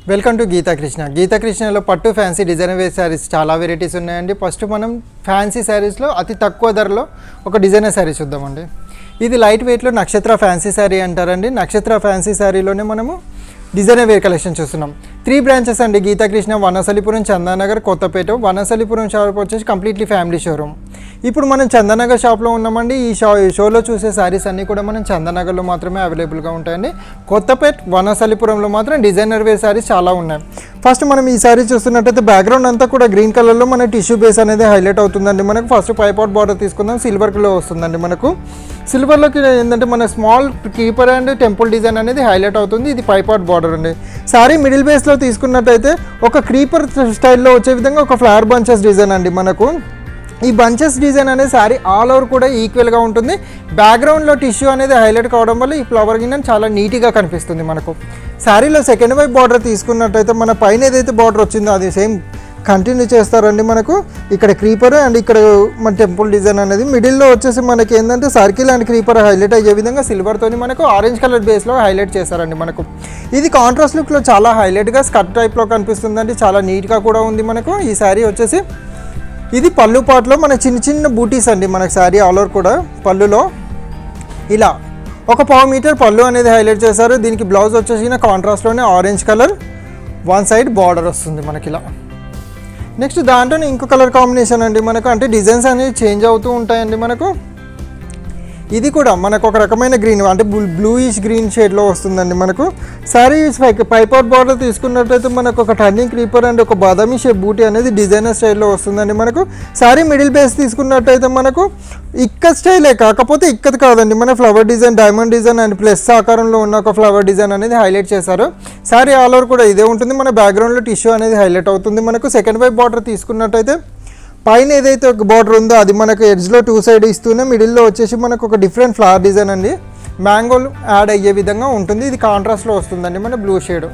welcome to Geetha Krishna Geetha కృష్ణలో పట్టు fancy design wear saris చాలా వెరైటీస్ ఉన్నాయండి ఫస్ట్ మనం ఫ్యాన్సీ శారీస్లో అతి తక్కువ ధరలో ఒక డిజైనర్ శారీ చూద్దామండి ఇది లైట్ వెయిట్లో నక్షత్ర ఫ్యాన్సీ శారీ అంటారండి నక్షత్ర ఫ్యాన్సీ శారీలోనే మనము డిజైనర్ వేర్ కలెక్షన్ చూస్తున్నాం త్రీ బ్రాంచెస్ అండి గీతాకృష్ణ వనసలిపురం చందానగర్ కొత్తపేట వనసలిపురం షాప్ వచ్చేసి కంప్లీట్లీ ఫ్యామిలీ షోరూమ్ ఇప్పుడు మనం చందానగర్ షాప్లో ఉన్నామండి ఈ షో ఈ షోలో చూసే శారీస్ అన్నీ కూడా మనం చందానగర్లో మాత్రమే అవైలబుల్గా ఉంటాయండి కొత్తపేట్ వనసలిపురంలో మాత్రం డిజైనర్ వేర్ శారీస్ చాలా ఉన్నాయి ఫస్ట్ మనం ఈ శారీ చూస్తున్నట్టయితే బ్యాక్గ్రౌండ్ అంతా కూడా గ్రీన్ కలర్లో మన టిష్యూ బేస్ అనేది హైలైట్ అవుతుందండి మనకు ఫస్ట్ పైపాట్ బార్డర్ తీసుకుందాం సిల్వర్లో వస్తుందండి మనకు సిల్వర్లోకి ఏంటంటే మన small creeper and temple design అనేది హైలైట్ అవుతుంది ఇది పైపాట్ బార్డర్ అండి సారీ మిడిల్ బేస్లో తీసుకున్నట్టయితే ఒక క్రీపర్ స్టైల్లో వచ్చే విధంగా ఒక ఫ్లవర్ బంచెస్ డిజైన్ అండి మనకు ఈ బంచెస్ డిజైన్ అనేది శారీ ఆల్ ఓవర్ కూడా ఈక్వల్గా ఉంటుంది బ్యాక్గ్రౌండ్లో టిష్యూ అనేది హైలైట్ కావడం వల్ల ఈ ఫ్లవర్ గిన్నె చాలా నీట్గా కనిపిస్తుంది మనకు శారీలో సెకండ్ వైపు బార్డర్ తీసుకున్నట్టయితే మన పైన ఏదైతే బార్డర్ వచ్చిందో అది సేమ్ కంటిన్యూ చేస్తారండి మనకు ఇక్కడ క్రీపర్ అండ్ ఇక్కడ మన టెంపుల్ డిజైన్ అనేది మిడిల్లో వచ్చేసి మనకి ఏంటంటే సర్కిల్ అండ్ క్రీపర్ హైలైట్ అయ్యే విధంగా సిల్వర్తోని మనకు ఆరెంజ్ కలర్ బేస్లో హైలైట్ చేశారండి మనకు ఇది కాంట్రాస్ట్ లుక్లో చాలా హైలైట్గా స్కర్ట్ టైప్లో కనిపిస్తుందండి చాలా నీట్గా కూడా ఉంది మనకు ఈ శారీ వచ్చేసి ఇది పళ్ళు పాటలో మన చిన్న చిన్న బూటీస్ అండి మనకు శారీ ఆల్ ఓవర్ కూడా పళ్ళులో ఇలా ఒక పావు మీటర్ పళ్ళు అనేది హైలైట్ చేశారు దీనికి బ్లౌజ్ వచ్చేసి కాంట్రాస్ట్లోనే orange colour one side border వస్తుంది మనకి ఇలా నెక్స్ట్ దాంట్లోనే ఇంకో కలర్ కాంబినేషన్ అండి మనకు అంటే డిజైన్స్ అనేవి చేంజ్ అవుతూ ఉంటాయండి మనకు ఇది కూడా మనకు ఒక రకమైన గ్రీన్ అంటే బ్లూయిష్ గ్రీన్ షేడ్లో వస్తుందండి మనకు శారీ పైపౌట్ బార్డర్ తీసుకున్నట్టయితే మనకు ఒక టర్నింగ్ క్రీపర్ అండ్ ఒక బాదామి షేప్ బూటీ అనేది డిజైనర్ స్టైల్లో వస్తుందండి మనకు శారీ మిడిల్ బేస్ తీసుకున్నట్టయితే మనకు ఇక్క స్టైలే కాకపోతే ఇక్కది కాదండి మన flower design diamond design and plus ఆకారంలో ఉన్న ఒక ఫ్లవర్ డిజైన్ అనేది హైలైట్ చేశారు శారీ ఆల్ ఓవర్ కూడా ఇదే ఉంటుంది మన బ్యాక్గ్రౌండ్లో టిష్యూ అనేది హైలైట్ అవుతుంది మనకు సెకండ్ వైపు బార్డర్ తీసుకున్నట్టయితే పైన ఏదైతే ఒక బార్డర్ ఉందో అది మనకు ఎడ్జ్లో టూ సైడ్ ఇస్తూనే మిడిల్లో వచ్చేసి మనకు ఒక డిఫరెంట్ ఫ్లవర్ డిజైన్ అండి మ్యాంగోలు యాడ్ అయ్యే విధంగా ఉంటుంది ఇది కాంట్రాస్ట్లో వస్తుందండి మన బ్లూ షేడ్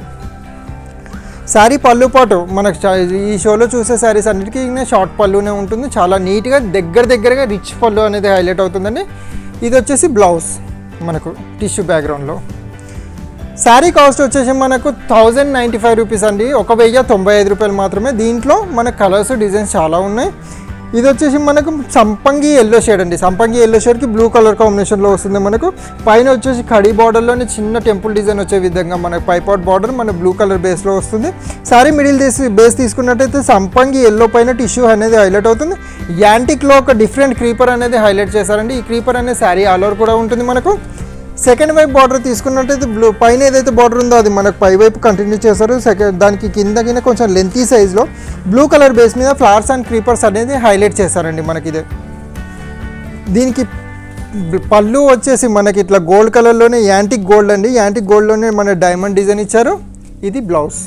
శారీ పళ్ళు పాటు మనకు చా- ఈ షోలో చూసే శారీస్ అన్నిటికీ షార్ట్ పళ్ళునే ఉంటుంది చాలా నీట్గా దగ్గర దగ్గరగా రిచ్ పళ్ళు అనేది హైలైట్ అవుతుందండి ఇది వచ్చేసి బ్లౌజ్ మనకు టిష్యూ బ్యాక్గ్రౌండ్లో శారీ కాస్ట్ వచ్చేసి మనకు థౌజండ్ నైంటీ ఫైవ్ రూపీస్ అండి ఒక వెయ్యి తొంభై ఐదు రూపాయలు మాత్రమే దీంట్లో మన కలర్స్ డిజైన్స్ చాలా ఉన్నాయి ఇది వచ్చేసి మనకు సంపంగి ఎల్లో షేడ్ అండి సంపంగి ఎల్లో షేడ్కి బ్లూ కలర్ కాంబినేషన్లో వస్తుంది మనకు పైన వచ్చేసి కడీ బార్డర్లోనే చిన్న టెంపుల్ డిజైన్ వచ్చే విధంగా మనకు పైపాట్ బార్డర్ మన బ్లూ కలర్ బేస్లో వస్తుంది శారీ మిడిల్ తీసి బేస్ తీసుకున్నట్టయితే సంపంగి ఎల్లో పైన టిష్యూ అనేది హైలైట్ అవుతుంది యాంటిక్లో ఒక డిఫరెంట్ క్రీపర్ అనేది హైలైట్ చేశారండి ఈ క్రీపర్ అనేది శారీ ఆల్ ఓవర్ కూడా ఉంటుంది మనకు సెకండ్ వైపు బార్డర్ తీసుకున్నట్టయితే బ్లూ పైన ఏదైతే బార్డర్ ఉందో అది మనకు పై వైపు కంటిన్యూ చేశారు సెకండ్ దానికి కింద కింద కొంచెం లెంతీ సైజ్లో బ్లూ కలర్ బేస్ మీద ఫ్లవర్స్ అండ్ క్రీపర్స్ అనేది హైలైట్ చేశారండి మనకి ఇది దీనికి పళ్ళు వచ్చేసి మనకి ఇట్లా గోల్డ్ కలర్లోనే యాంటిక్ గోల్డ్ అండి యాంటిక్ గోల్డ్లోనే మన డైమండ్ డిజైన్ ఇచ్చారు ఇది బ్లౌజ్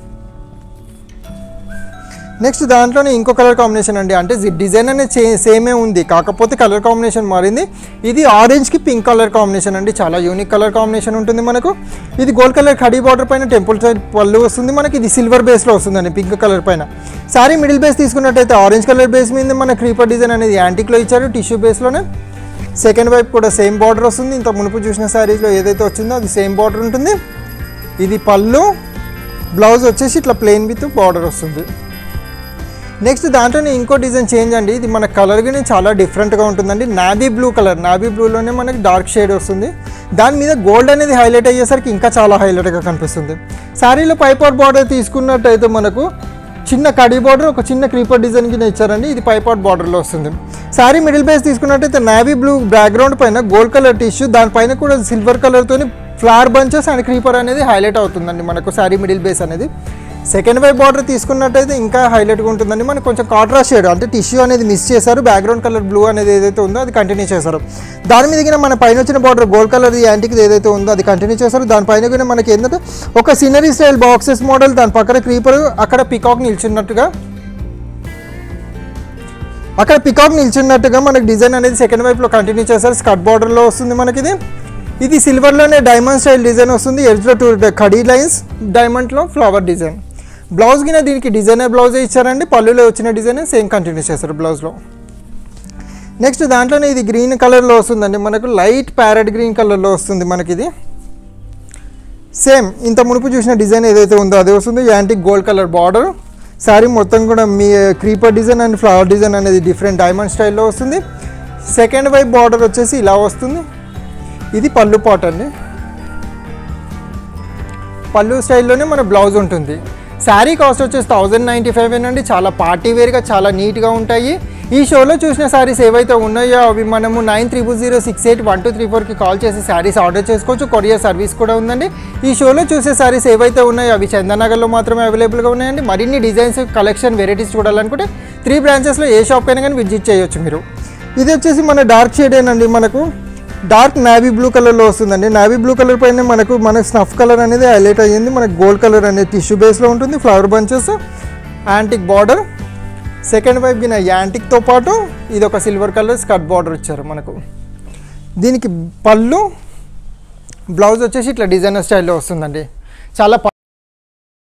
నెక్స్ట్ దాంట్లోనే ఇంకో కలర్ కాంబినేషన్ అండి అంటే జి- డిజైన్ అనేది చే సేమే ఉంది కాకపోతే కలర్ కాంబినేషన్ మారింది ఇది ఆరెంజ్కి పింక్ కలర్ కాంబినేషన్ అండి చాలా యూనిక్ కలర్ కాంబినేషన్ ఉంటుంది మనకు ఇది గోల్డ్ కలర్ కడీ బార్డర్ పైన టెంపుల్ సైడ్ పళ్ళు వస్తుంది మనకి ఇది సిల్వర్ బేస్లో వస్తుందండి పింక్ కలర్ పైన సారీ మిడిల్ బేస్ తీసుకున్నట్టయితే ఆరెంజ్ కలర్ బేస్ మీద మన క్రీపర్ డిజైన్ అనేది యాంటిక్లో ఇచ్చారు టిష్యూ బేస్లోనే సెకండ్ వైపు కూడా సేమ్ బార్డర్ వస్తుంది ఇంత మునుపు చూసిన శారీస్లో ఏదైతే వచ్చిందో అది సేమ్ బార్డర్ ఉంటుంది ఇది పళ్ళు బ్లౌజ్ వచ్చేసి ఇట్లా ప్లెయిన్ విత్ బార్డర్ వస్తుంది నెక్స్ట్ దాంట్లోనే ఇంకో డిజైన్ చేంజ్ అండి ఇది మన కలర్ కానీ చాలా డిఫరెంట్గా ఉంటుందండి నాబీ బ్లూ కలర్ నాబీ బ్లూలోనే మనకి డార్క్ షేడ్ వస్తుంది దాని మీద గోల్డ్ అనేది హైలైట్ అయ్యేసరికి ఇంకా చాలా హైలైట్గా కనిపిస్తుంది శారీలో పైపాట్ బార్డర్ తీసుకున్నట్టయితే మనకు చిన్న కడీ బార్డర్ ఒక చిన్న క్రీపర్ డిజైన్ కింద ఇచ్చారండి ఇది పైపాట్ బార్డర్లో వస్తుంది శారీ మిడిల్ బేస్ తీసుకున్నట్టయితే నావీ బ్లూ బ్యాక్గ్రౌండ్ పైన గోల్డ్ కలర్ టిష్యూ దానిపైన కూడా సిల్వర్ కలర్తోని ఫ్లవర్ బంచెస్ అండ్ క్రీపర్ అనేది హైలైట్ అవుతుందండి మనకు శారీ మిడిల్ బేస్ అనేది సెకండ్ వైపు బార్డర్ తీసుకున్నట్టయితే ఇంకా హైలైట్గా ఉంటుందండి మనకు కొంచెం కాంట్రాస్ట్ షేడ్ అంటే టిష్యూ అనేది మిస్ చేశారు బ్యాక్గ్రౌండ్ కలర్ బ్లూ అనేది ఏదైతే ఉందో అది కంటిన్యూ చేశారు దాని మీద కింద మన పైన వచ్చిన బార్డర్ గోల్డ్ కలర్ యాంటిక్ ఏదైతే ఉందో అది కంటిన్యూ చేశారు దానిపైన కూడా మనకి ఏంటంటే ఒక సీనరీ స్టైల్ బాక్సెస్ మోడల్ దాని పక్కన క్రీపర్ అక్కడ పికాక్ నిల్చున్నట్టుగా అక్కడ పికాక్ నిల్చున్నట్టుగా మనకి డిజైన్ అనేది సెకండ్ వైపులో కంటిన్యూ చేశారు స్కర్ట్ బార్డర్లో వస్తుంది మనకి ఇది ఇది సిల్వర్లోనే డైమండ్ స్టైల్ డిజైన్ వస్తుంది ఎడ్జ్లో టూ కడీ లైన్స్ డైమండ్లో ఫ్లవర్ డిజైన్ బ్లౌజ్ కింద దీనికి డిజైనర్ బ్లౌజే ఇచ్చారండి పళ్ళులో వచ్చిన డిజైన్ సేమ్ కంటిన్యూ చేశారు బ్లౌజ్లో నెక్స్ట్ దాంట్లోనే ఇది గ్రీన్ కలర్లో వస్తుందండి మనకు లైట్ ప్యారెట్ గ్రీన్ కలర్లో వస్తుంది మనకి ఇది సేమ్ ఇంత మునుపు చూసిన డిజైన్ ఏదైతే ఉందో అదే వస్తుంది antique gold colour border sari మొత్తం కూడా మీ creeper design and flower design అనేది డిఫరెంట్ డైమండ్ స్టైల్లో వస్తుంది సెకండ్ వైపు బార్డర్ వచ్చేసి ఇలా వస్తుంది ఇది పళ్ళు పాట్ అండి పళ్ళు స్టైల్లోనే మన బ్లౌజ్ ఉంటుంది శారీ కాస్ట్ వచ్చేసి థౌజండ్ నైంటీ ఫైవ్ అండి చాలా పార్టీ వేర్గా చాలా నీట్గా ఉంటాయి ఈ షోలో చూసిన శారీస్ ఏవైతే ఉన్నాయో అవి మనము nine triple zero six eight one two three ఫోర్కి కాల్ చేసి శారీస్ ఆర్డర్ చేసుకోవచ్చు కొరియర్ సర్వీస్ కూడా ఉందండి ఈ షోలో చూసే శారీస్ ఏవైతే ఉన్నాయో అవి చందనగర్లో మాత్రమే అవైలబుల్గా ఉన్నాయండి మరిన్ని డిజైన్స్ కలెక్షన్ వెరైటీస్ చూడాలనుకుంటే త్రీ బ్రాంచెస్లో ఏ షాప్ అయినా కానీ విజిట్ చేయొచ్చు మీరు ఇది వచ్చేసి మన డార్క్ షేడేనండి మనకు డార్క్ నావీ బ్లూ కలర్లో వస్తుందండి నావీ బ్లూ కలర్ పైన మనకు మనకు స్నఫ్ కలర్ అనేది హైలైట్ అయ్యింది మనకు గోల్డ్ కలర్ అనేది టిష్యూ బేస్లో ఉంటుంది flower bunches antique border second వైపు గిన యాంటిక్తో పాటు ఇది ఒక సిల్వర్ కలర్ స్కర్ట్ బార్డర్ ఇచ్చారు మనకు దీనికి పళ్ళు బ్లౌజ్ వచ్చేసి ఇట్లా డిజైనర్ స్టైల్లో వస్తుందండి చాలా